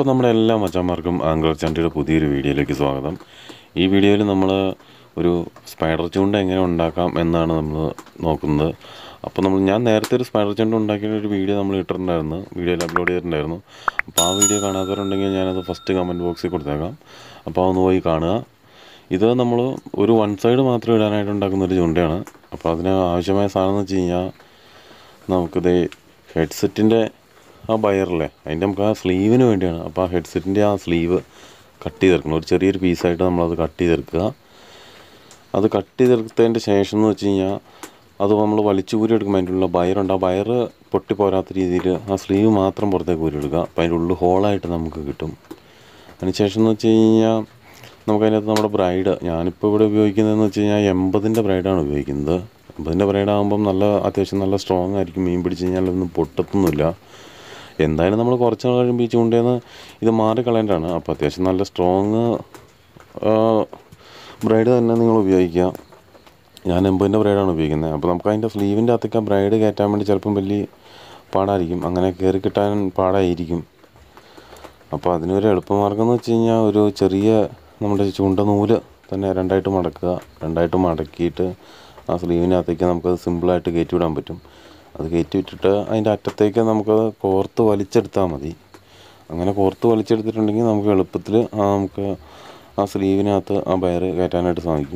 അപ്പോൾ നമ്മുടെ എല്ലാ മച്ചാന്മാർക്കും ആംഗ്ലർ ചാണ്ടിയുടെ പുതിയൊരു വീഡിയോയിലേക്ക് സ്വാഗതം ഈ വീഡിയോയിൽ നമ്മൾ ഒരു സ്പൈഡർ ചൂണ്ട എങ്ങനെ ഉണ്ടാക്കാം എന്നാണ് നമ്മൾ നോക്കുന്നത് അപ്പോൾ നമ്മൾ ഞാൻ നേരത്തെ ഒരു സ്പൈഡർ ചൂണ്ട ഉണ്ടാക്കിയ ഒരു വീഡിയോ നമ്മൾ ഇട്ടിട്ടുണ്ടായിരുന്നു വീഡിയോയിൽ അപ്ലോഡ് ചെയ്തിട്ടുണ്ടായിരുന്നു അപ്പോൾ ആ വീഡിയോ കാണാത്തവരുണ്ടെങ്കിൽ ഞാനത് ഫസ്റ്റ് കമൻറ്റ് ബോക്സിൽ കൊടുത്തേക്കാം അപ്പോൾ അതൊന്ന് പോയി കാണുക ഇത് നമ്മൾ ഒരു വൺ സൈഡ് മാത്രം ഇടാനായിട്ട് ഉണ്ടാക്കുന്ന ഒരു ചൂണ്ടയാണ് അപ്പോൾ അതിന് ആവശ്യമായ സാധനം എന്ന് വെച്ച് കഴിഞ്ഞാൽ നമുക്കിത് ഹെഡ്സെറ്റിൻ്റെ ആ ബയറില്ലേ അതിൻ്റെ നമുക്ക് ആ സ്ലീവിന് വേണ്ടിയാണ് അപ്പോൾ ആ ഹെഡ്സെറ്റിൻ്റെ ആ സ്ലീവ് കട്ട് ചെയ്തെടുക്കണം ഒരു ചെറിയൊരു പീസായിട്ട് നമ്മളത് കട്ട് ചെയ്തെടുക്കുക അത് കട്ട് ചെയ്തെടുത്തതിൻ്റെ ശേഷം എന്ന് വെച്ച് കഴിഞ്ഞാൽ അത് നമ്മൾ വലിച്ചു ഊരി എടുക്കുമ്പോൾ അതിൻ്റെ ഉള്ള ബയറുണ്ട് ആ ബയർ പൊട്ടി പോരാത്ത രീതിയിൽ ആ സ്ലീവ് മാത്രം പുറത്തേക്ക് ഊരി എടുക്കുക അപ്പോൾ അതിൻ്റെ ഉള്ളിൽ ഹോളായിട്ട് നമുക്ക് കിട്ടും അതിനുശേഷം എന്ന് വെച്ച് കഴിഞ്ഞാൽ നമുക്ക് അതിനകത്ത് നമ്മുടെ ബ്രൈഡ് ഞാനിപ്പോൾ ഇവിടെ ഉപയോഗിക്കുന്നതെന്ന് വെച്ച് കഴിഞ്ഞാൽ എൺപതിൻ്റെ ബ്രൈഡാണ് ഉപയോഗിക്കുന്നത് എൺപതിൻ്റെ ബ്രൈഡ് ആകുമ്പം നല്ല അത്യാവശ്യം നല്ല സ്ട്രോങ് ആയിരിക്കും മീൻ പിടിച്ച് കഴിഞ്ഞാൽ ഒന്നും പൊട്ടത്തൊന്നുമില്ല എന്തായാലും നമ്മൾ കുറച്ച് നാൾ കഴിയുമ്പോൾ ഈ ചൂണ്ടയിൽ ഇത് മാറിക്കളയേണ്ടതാണ് അപ്പോൾ അത്യാവശ്യം നല്ല സ്ട്രോങ് ബ്രൈഡ് തന്നെ നിങ്ങൾ ഉപയോഗിക്കുക ഞാൻ എൺപതിൻ്റെ ബ്രൈഡാണ് ഉപയോഗിക്കുന്നത് അപ്പോൾ നമുക്ക് അതിൻ്റെ സ്ലീവിൻ്റെ അകത്തേക്ക് ആ ബ്രൈഡ് കയറ്റാൻ വേണ്ടി ചിലപ്പം വലിയ പാടായിരിക്കും അങ്ങനെ കയറി കിട്ടാൻ പാടായിരിക്കും അപ്പോൾ അതിനൊരു എളുപ്പമാർഗ്ഗം എന്ന് വെച്ച് കഴിഞ്ഞാൽ ഒരു ചെറിയ നമ്മുടെ ചൂണ്ട നൂല് തന്നെ രണ്ടായിട്ട് മടക്കുക രണ്ടായിട്ട് മടക്കിയിട്ട് ആ സ്ലീവിനകത്തേക്ക് നമുക്കത് സിമ്പിളായിട്ട് കയറ്റി വിടാൻ പറ്റും അത് കയറ്റി വിട്ടിട്ട് അതിൻ്റെ അറ്റത്തേക്ക് നമുക്കത് കോർത്ത് വലിച്ചെടുത്താൽ മതി അങ്ങനെ കോർത്ത് വലിച്ചെടുത്തിട്ടുണ്ടെങ്കിൽ നമുക്ക് എളുപ്പത്തിൽ ആ നമുക്ക് ആ സ്ലീവിനകത്ത് ആ ബയർ കയറ്റാനായിട്ട് സാധിക്കും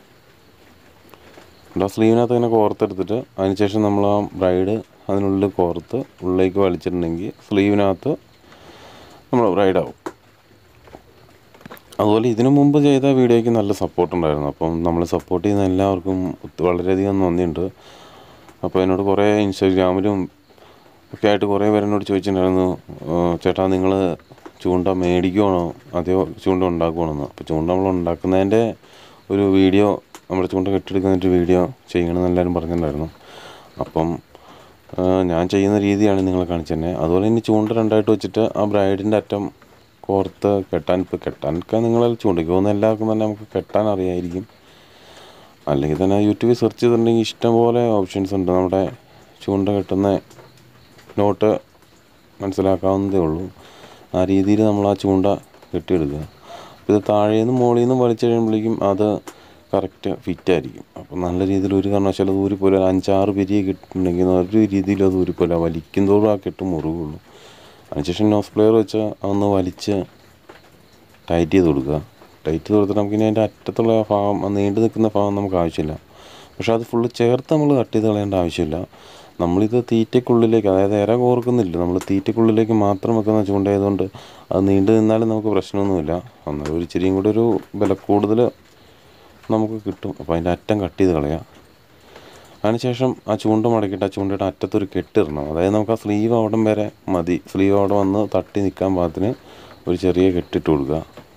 ആ സ്ലീവിനകത്ത് ഇങ്ങനെ കോർത്തെടുത്തിട്ട് അതിനുശേഷം നമ്മൾ ആ ബ്രൈഡ് അതിനുള്ളിൽ കോർത്ത് ഉള്ളിലേക്ക് വലിച്ചിട്ടുണ്ടെങ്കിൽ സ്ലീവിനകത്ത് നമ്മൾ ബ്രൈഡാവും അതുപോലെ ഇതിനു മുമ്പ് ചെയ്ത വീഡിയോയ്ക്ക് നല്ല സപ്പോർട്ട് ഉണ്ടായിരുന്നു അപ്പം നമ്മൾ സപ്പോർട്ട് ചെയ്യുന്ന എല്ലാവർക്കും ഒത്തി- വളരെയധികം നന്ദിയുണ്ട് അപ്പോൾ എന്നോട് കുറേ ഇൻസ്റ്റാഗ്രാമിലും ഒക്കെ ആയിട്ട് കുറേ പേര് എന്നോട് ചോദിച്ചിട്ടുണ്ടായിരുന്നു "ഏഹ് ചേട്ടാ നിങ്ങൾ ചൂണ്ട മേടിക്കുവാണോ അതെയോ ചൂണ്ട ഉണ്ടാക്കുവാണെന്ന് അപ്പോൾ ചൂണ്ട നമ്മൾ ഉണ്ടാക്കുന്നതിൻ്റെ ഒരു വീഡിയോ നമ്മുടെ ചൂണ്ട കെട്ടിയെടുക്കുന്ന ഒരു വീഡിയോ ചെയ്യണമെന്ന് എല്ലാവരും പറഞ്ഞിട്ടുണ്ടായിരുന്നു അപ്പം ഏഹ് ഞാൻ ചെയ്യുന്ന രീതിയാണ് നിങ്ങളെ കാണിച്ചു തന്നെ അതുപോലെ ഇനി ചൂണ്ട രണ്ടായിട്ട് വെച്ചിട്ട് ആ ബ്രൈഡിൻ്റെ അറ്റം കോർത്ത് കെട്ടാൻ ഇപ്പോൾ കെട്ടാനൊക്കെ നിങ്ങൾ ചൂണ്ടയ്ക്ക് പോകുന്ന എല്ലാവർക്കും തന്നെ നമുക്ക് കെട്ടാൻ അറിയായിരിക്കും അല്ലെങ്കിൽ തന്നെ യൂട്യൂബിൽ സെർച്ച് ചെയ്തിട്ടുണ്ടെങ്കിൽ ഇഷ്ടംപോലെ ഓപ്ഷൻസ് ഉണ്ട് നമ്മുടെ ചൂണ്ട കെട്ടുന്ന നോട്ട് മനസ്സിലാക്കാവുന്നതേ ഉള്ളൂ ആ രീതിയിൽ നമ്മൾ ആ ചൂണ്ട കെട്ടിയെടുക്കുക അപ്പോൾ ഇത് താഴെ നിന്ന് മുകളിൽ നിന്ന് വലിച്ചു കഴിയുമ്പോഴേക്കും അത് കറക്റ്റ് ഫിറ്റ് ആയിരിക്കും അപ്പോൾ നല്ല രീതിയിൽ ഒരു കാരണവശാലും അത് ഊരിപ്പോലെ അഞ്ചാറ് പിരിയ കിട്ടുന്നുണ്ടെങ്കിൽ ഒരു രീതിയിൽ അത് ഊരിപ്പോലെ വലിക്കുന്തോറും ആ കെട്ട് മുറുകുള്ളൂ അതിനുശേഷം നോസ് പ്ലെയർ വെച്ച് അതൊന്ന് വലിച്ച് ടൈറ്റ് ചെയ്ത് കൊടുക്കുക ടൈറ്റ് ചെയ്ത് കൊടുത്തിട്ട് നമുക്ക് ഇനി അതിൻ്റെ അറ്റത്തുള്ള ആ ഭാഗം ആ നീണ്ടു നിൽക്കുന്ന ഭാഗം നമുക്ക് ആവശ്യമില്ല പക്ഷേ അത് ഫുള്ള് ചേർത്ത് നമ്മൾ കട്ട് ചെയ്ത് കളയേണ്ട ആവശ്യമില്ല നമ്മളിത് തീറ്റയ്ക്കുള്ളിലേക്ക് അതായത് ഇര കോർക്കുന്നില്ല നമ്മൾ തീറ്റയ്ക്കുള്ളിലേക്ക് മാത്രം വെക്കുന്ന ചൂണ്ടയായതുകൊണ്ട് അത് നീണ്ടു നിന്നാലും നമുക്ക് പ്രശ്നമൊന്നുമില്ല എന്നാൽ ഒരു ഇച്ചിരിയും കൂടി ഒരു വില കൂടുതൽ നമുക്ക് കിട്ടും അപ്പോൾ അതിൻ്റെ അറ്റം കട്ട് ചെയ്ത് കളയാം അതിനുശേഷം ആ ചൂണ്ട മടക്കിയിട്ട് ആ ചൂണ്ടയുടെ അറ്റത്തൊരു കെട്ടിടണം അതായത് നമുക്ക് ആ സ്ലീവ് അവിടം വരെ മതി സ്ലീവ് അവിടെ വന്ന് തട്ടി നിൽക്കാൻ പാകത്തിന് ഒരു ചെറിയ കെട്ടിട്ട് കൊടുക്കുക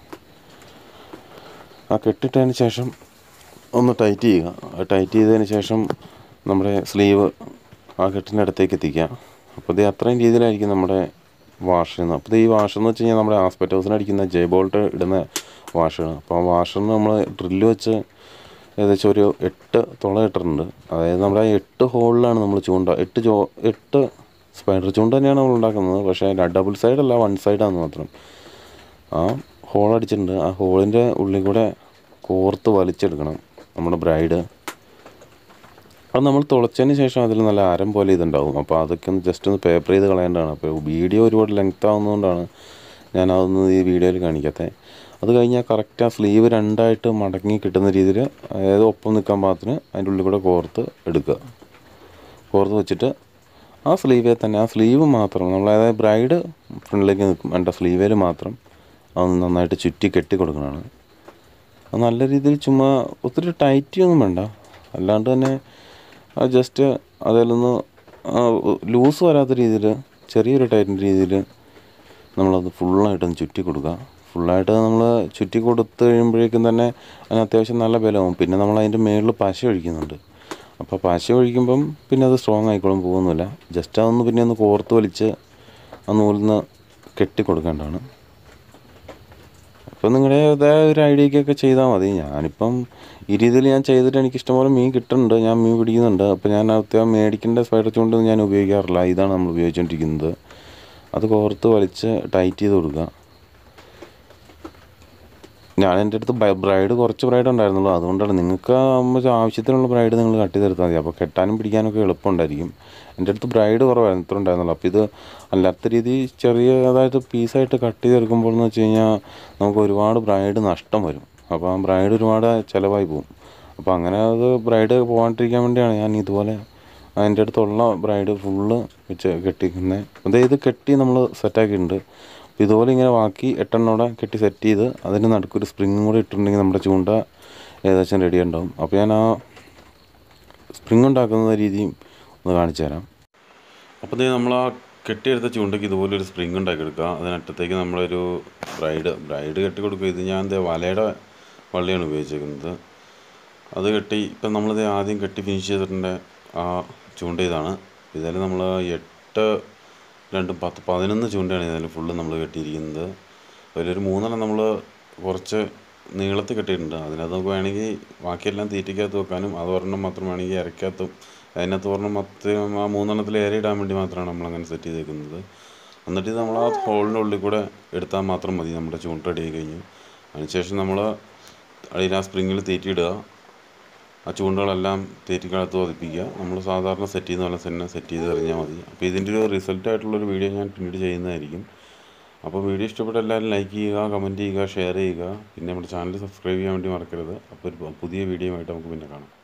ആ കെട്ടിട്ടതിന് ശേഷം ഒന്ന് ടൈറ്റ് ചെയ്യുക അത് ടൈറ്റ് ചെയ്തതിന് ശേഷം നമ്മുടെ സ്ലീവ് ആ കെട്ടിൻ്റെ അടുത്തേക്ക് എത്തിക്കുക അപ്പോൾ ഇത് അത്രയും രീതിയിലായിരിക്കും നമ്മുടെ വാഷ് എന്ന് അപ്പോൾ ഈ വാഷ് എന്ന് വെച്ച് കഴിഞ്ഞാൽ നമ്മുടെ ആസ്പെറ്റ് ഹൗസിന് അടിക്കുന്ന ജെ ബോൾട്ട് ഇടുന്ന വാഷാണ് അപ്പോൾ ആ വാഷറിന് നമ്മൾ ഡ്രില്ല് വെച്ച് ഏകദേശം ഒരു എട്ട് തുള ഇട്ടിട്ടുണ്ട് അതായത് നമ്മുടെ ആ എട്ട് ഹോളിലാണ് നമ്മൾ ചൂണ്ട എട്ട് ചോ എട്ട് സ്പൈഡർ ചൂണ്ട തന്നെയാണ് നമ്മൾ ഉണ്ടാക്കുന്നത് പക്ഷേ ഡബിൾ സൈഡ് അല്ല വൺ സൈഡാന്ന് മാത്രം ആ ഹോൾ അടിച്ചിട്ടുണ്ട് ആ ഹോളിൻ്റെ ഉള്ളിൽ കൂടെ കോർത്ത് വലിച്ചെടുക്കണം നമ്മുടെ ബ്രൈഡ് അത് നമ്മൾ തുളച്ചതിന് ശേഷം അതിൽ നല്ല അരം പോലെ ഇതുണ്ടാവും അപ്പോൾ അതൊക്കെ ഒന്ന് ജസ്റ്റ് ഒന്ന് പേപ്പർ ചെയ്ത് കളയേണ്ടതാണ് അപ്പോൾ വീഡിയോ ഒരുപാട് ലെങ്ത് ആവുന്നതുകൊണ്ടാണ് ഞാൻ അതൊന്നും ഈ വീഡിയോയിൽ കാണിക്കാത്തത് അത് കഴിഞ്ഞാൽ കറക്റ്റ് ആ സ്ലീവ് രണ്ടായിട്ട് മടങ്ങി കിട്ടുന്ന രീതിയിൽ അതായത് ഒപ്പം നിൽക്കാൻ പാകത്തിന് അതിൻ്റെ ഉള്ളിൽ കൂടെ കോർത്ത് എടുക്കുക കോർത്ത് വെച്ചിട്ട് ആ സ്ലീവിൽ തന്നെ ആ സ്ലീവ് മാത്രം നമ്മൾ അതായത് ബ്രൈഡ് ഫ്രണ്ടിലേക്ക് നിൽക്കും എൻ്റെ സ്ലീവിൽ മാത്രം അതൊന്ന് നന്നായിട്ട് ചുറ്റി കെട്ടി കൊടുക്കണതാണ് അത് നല്ല രീതിയിൽ ചുമ്മാ ഒത്തിരി ടൈറ്റി ഒന്നും വേണ്ട അല്ലാണ്ട് തന്നെ അത് ജസ്റ്റ് അതിലൊന്ന് ലൂസ് വരാത്ത രീതിയിൽ ചെറിയൊരു ടൈറ്റിൻ്റെ രീതിയിൽ നമ്മളത് ഫുള്ളായിട്ടൊന്ന് ചുറ്റി കൊടുക്കുക ഫുള്ളായിട്ട് നമ്മൾ ചുറ്റി കൊടുത്ത് കഴിയുമ്പോഴേക്കും തന്നെ അതിന് അത്യാവശ്യം നല്ല ബലമാവും പിന്നെ നമ്മൾ അതിൻ്റെ മുകളിൽ പശ ഒഴിക്കുന്നുണ്ട് അപ്പോൾ പശ ഒഴിക്കുമ്പം പിന്നെ അത് സ്ട്രോങ് ആയിക്കോളും പോകുന്നില്ല ജസ്റ്റ് അതൊന്ന് പിന്നെ ഒന്ന് കോർത്ത് വലിച്ച് ആ നൂലിൽ നിന്ന് കെട്ടി കൊടുക്കേണ്ടതാണ് അപ്പോൾ നിങ്ങളുടേതായ ഒരു ഐഡിയക്കൊക്കെ ചെയ്താൽ മതി ഞാനിപ്പം ഈ രീതിയിൽ ഞാൻ ചെയ്തിട്ട് എനിക്ക് ഇഷ്ടംപോലെ മീൻ കിട്ടുന്നുണ്ട് ഞാൻ മീൻ പിടിക്കുന്നുണ്ട് അപ്പോൾ ഞാൻ അത്യാവശ്യം മേടിക്കേണ്ട സ്പൈഡർ ചൂണ്ടൊന്നും ഞാൻ ഉപയോഗിക്കാറില്ല ഇതാണ് നമ്മൾ ഉപയോഗിച്ചുകൊണ്ടിരിക്കുന്നത് അത് കോർത്ത് വലിച്ച് ടൈറ്റ് ചെയ്ത് കൊടുക്കുക ഞാൻ എൻ്റെ അടുത്ത് ബ്രൈഡ് കുറച്ച് ബ്രൈഡ് ഉണ്ടായിരുന്നുള്ളൂ അതുകൊണ്ടാണ് നിങ്ങൾക്ക് ആകുമ്പോൾ ആവശ്യത്തിനുള്ള ബ്രൈഡ് നിങ്ങൾ കട്ട് ചെയ്തെടുത്താൽ മതി അപ്പോൾ കെട്ടാനും പിടിക്കാനൊക്കെ എളുപ്പമുണ്ടായിരിക്കും എൻ്റെ അടുത്ത് ബ്രൈഡ് കുറവായിരുന്നു ഇത്ര ഉണ്ടായിരുന്നുള്ളൂ അപ്പോൾ ഇത് അല്ലാത്ത രീതി ചെറിയ അതായത് പീസായിട്ട് കട്ട് ചെയ്തെടുക്കുമ്പോൾ എന്ന് വെച്ച് കഴിഞ്ഞാൽ നമുക്ക് ഒരുപാട് ബ്രൈഡ് നഷ്ടം വരും അപ്പോൾ ആ ബ്രൈഡ് ഒരുപാട് ചിലവായി പോകും അപ്പോൾ അങ്ങനെ അത് ബ്രൈഡ് പോകാണ്ടിരിക്കാൻ വേണ്ടിയാണ് ഞാൻ ഇതുപോലെ അതിൻ്റെ അടുത്തുള്ള ബ്രൈഡ് ഫുള്ള് വെച്ച് കെട്ടിക്കുന്നത് അതായത് കെട്ടി നമ്മൾ സെറ്റാക്കിയിട്ടുണ്ട് അപ്പോൾ ഇതുപോലെ ഇങ്ങനെ ബാക്കി എട്ടെണ്ണോടെ കെട്ടി സെറ്റ് ചെയ്ത് അതിന് നടുക്കൊരു സ്പ്രിങ്ങും കൂടെ ഇട്ടിട്ടുണ്ടെങ്കിൽ നമ്മുടെ ചൂണ്ട ഏകദേശം റെഡി ഉണ്ടാവും അപ്പോൾ ഞാൻ ആ സ്പ്രിങ് ഉണ്ടാക്കുന്ന രീതിയും ഒന്ന് കാണിച്ചു തരാം അപ്പോൾ ഇത് നമ്മൾ ആ കെട്ടിയെടുത്ത ചൂണ്ടയ്ക്ക് ഇതുപോലെ ഒരു സ്പ്രിങ് ഉണ്ടാക്കിയെടുക്കുക അതിനറ്റത്തേക്ക് നമ്മളൊരു ബ്രൈഡ് ബ്രൈഡ് കെട്ടി കൊടുക്കുക ഇത് ഞാൻ എന്താ വലയുടെ വള്ളിയാണ് ഉപയോഗിച്ചിരിക്കുന്നത് അത് കെട്ടി ഇപ്പം നമ്മളിത് ആദ്യം കെട്ടി ഫിനിഷ് ചെയ്തിട്ടുണ്ട് ആ ചൂണ്ട ഇതാണ് ഇതിൽ നമ്മൾ എട്ട് രണ്ട് പത്ത് പതിനൊന്ന് ചൂണ്ടയാണ് ഇതിൽ ഫുള്ള് നമ്മൾ കെട്ടിയിരിക്കുന്നത് അതിലൊരു മൂന്നെണ്ണം നമ്മൾ കുറച്ച് നീളത്തിൽ കെട്ടിയിട്ടുണ്ട് അതിനകത്ത് നമുക്ക് വേണമെങ്കിൽ ബാക്കിയെല്ലാം തീറ്റയ്ക്കകത്ത് വെക്കാനും അത് ഒരെണ്ണം മാത്രം വേണമെങ്കിൽ ഇരയ്ക്കകത്തും അതിനകത്ത് ഒരെണ്ണം മൊത്തം ആ മൂന്നെണ്ണത്തിൽ ഏറെ ഇടാൻ വേണ്ടി മാത്രമാണ് നമ്മളങ്ങനെ സെറ്റ് ചെയ്തേക്കുന്നത് എന്നിട്ട് ഇത് നമ്മൾ ആ ഹോളിൻ്റെ ഉള്ളിൽ കൂടെ എടുത്താൽ മാത്രം മതി നമ്മുടെ ചൂണ്ട റെഡി ആയി കഴിഞ്ഞു അതിനുശേഷം നമ്മൾ അടിയിൽ ആ സ്പ്രിങ്ങിൽ തീറ്റിയിടുക ആ ചൂണ്ടകളെല്ലാം തീറ്റിക്കകത്ത് പതിപ്പിക്കുക നമ്മൾ സാധാരണ സെറ്റ് ചെയ്യുന്ന പോലെ തന്നെ സെറ്റ് ചെയ്ത് എറിഞ്ഞാൽ മതി അപ്പോൾ ഇതിൻ്റെ ഒരു റിസൾട്ട് ആയിട്ടുള്ളൊരു വീഡിയോ ഞാൻ പിന്നീട് ചെയ്യുന്നതായിരിക്കും അപ്പോൾ വീഡിയോ ഇഷ്ടപ്പെട്ട എല്ലാവരും ലൈക്ക് ചെയ്യുക കമൻറ്റ് ചെയ്യുക ഷെയർ ചെയ്യുക പിന്നെ നമ്മുടെ ചാനൽ സബ്സ്ക്രൈബ് ചെയ്യാൻ വേണ്ടി മറക്കരുത് അപ്പോൾ ഒരു പുതിയ വീഡിയോ ആയിട്ട് നമുക്ക് പിന്നെ കാണാം